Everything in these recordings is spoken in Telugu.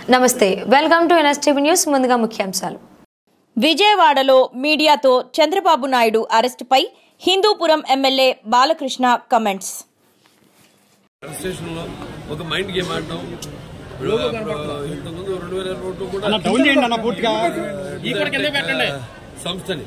నమస్తే వెల్కమ్ టు ఎన్ఎస్టీవీ న్యూస్ ముందుగా ముఖ్యాంశాలు విజయవాడలో మీడియాతో చంద్రబాబు నాయుడు అరెస్టుపై హిందూపురం ఎమ్మెల్యే బాలకృష్ణ కమెంట్స్ స్టేషన్లో ఒక మైండ్ గేమ్ ఆడటం ఇప్పుడు ఇంతకుముందు రెండు వేల ఇరవై ఒకటిలో కూడా అన్న డౌన్ చేయండి అన్న పూర్తిగా ఈ కూడా కింద పెట్టండి సంస్థని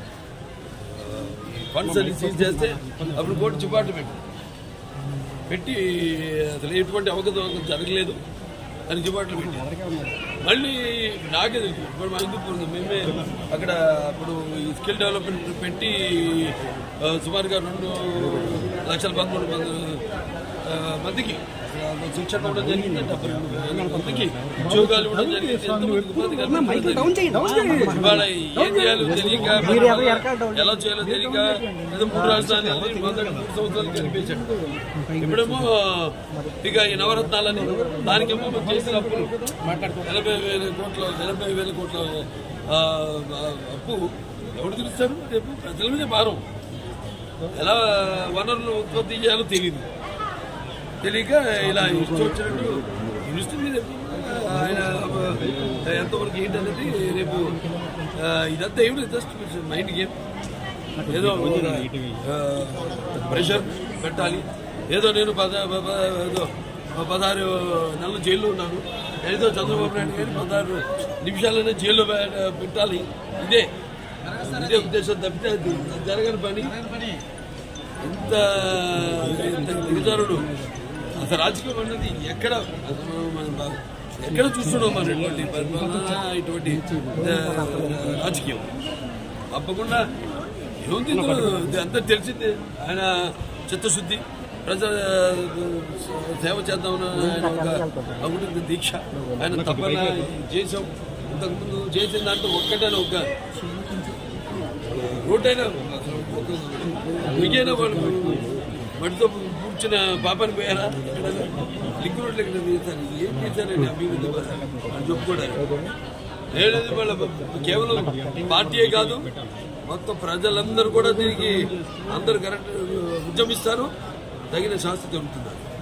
ఫండ్స్ అని సీజ్ చేస్తే అప్పుడు కోర్టు చిపాటు పెట్టి పెట్టి అసలు ఎటువంటి అవగతం జరగలేదు అని చిపాట్లు పెట్టి మళ్ళీ నాకే తెలుసు ఇప్పుడు మా హిందూపూర్ మేమే అక్కడ అప్పుడు ఈ స్కిల్ డెవలప్మెంట్ పెట్టి ఆ, సుమారుగా రెండు లక్షల పదమూడు మంది ఆ, మందికి ఆ, శిక్షణ ఇవ్వడం జరిగింది డెబ్బై రెండు వేల మందికి ఉద్యోగాలు ఇవ్వడం జరిగింది ఎంతమందికి ఉపాధి కల్పించడం జరిగింది. ఇవాళ ఏం చేయాలో తెలియక ఎలా చేయాలో తెలియక ఏదో మూడు రాజధానులు మొదటి మూడు సంవత్సరాలు కనిపించాడు ఇప్పుడేమో ఇక ఈ నవరత్నాలని దానికేమో మనం చేసిన అప్పులు ఎనభై వేల కోట్ల ఎనభై వేల కోట్ల ఆ, ఆ, అప్పు ఎవరు తెలుస్తారు రేపు ప్రజల మీద భారం ఎలా వనరులు ఉత్పత్తి చేయాలో తెలియదు తెలియక ఇలా ఇష్టం వచ్చినట్టు దృష్టి మీద ఆయన ఎంతవరకు ఏంటనేది రేపు ఆ, ఇదంతా ఏమిటి జస్ట్ మైండ్ గేమ్ ఏదో ఆ, ప్రెషర్ పెట్టాలి ఏదో నేను పద ప- ప- ఏదో పదహారు నెలలు జైల్లో ఉన్నాను ఏదో చంద్రబాబు నాయుడు గారిని పదహారు నిమిషాలనే జైల్లో పె- పెట్టాలి ఇదే ఇదే ఉద్దేశం తప్పితే అది జరగని పని ఇంత ఇంత దిగజారుడు అసలు రాజకీయం అన్నది ఎక్కడ అసలు మనం బా- ఎక్కడ చూస్తున్నాం మనం ఇటువంటి పరిపాలన ఇటువంటి ఆ, రాజకీయం తప్పకుండా ఏముంది ఇందులో ఇది అంతా తెలిసిందే ఆయన చిత్తశుద్ధి ప్రజల సేవ చేద్దామని ఆయన ఒక ఒకటి దీక్ష ఆయన తప్పన చేసాం ఇంతకుముందు చేసిన దాంట్లో ఒక్కటైనా ఒక రోడ్డైనా ఒక మిగైనా వాళ్ళు మడితో కూర్చున్న పాపని పోయారా లింక్ రోడ్లు ఎక్కడ తీశారు ఏం చేశారని అభివృద్ధి అని చెప్పుకోవడానికి లేదు వాళ్ళ కేవలం పార్టీయే కాదు మొత్తం ప్రజలందరూ కూడా దీనికి అందరు కరెక్ట్ ఉద్యమిస్తారు తగిన శాస్త్ర జరుగుతున్నారు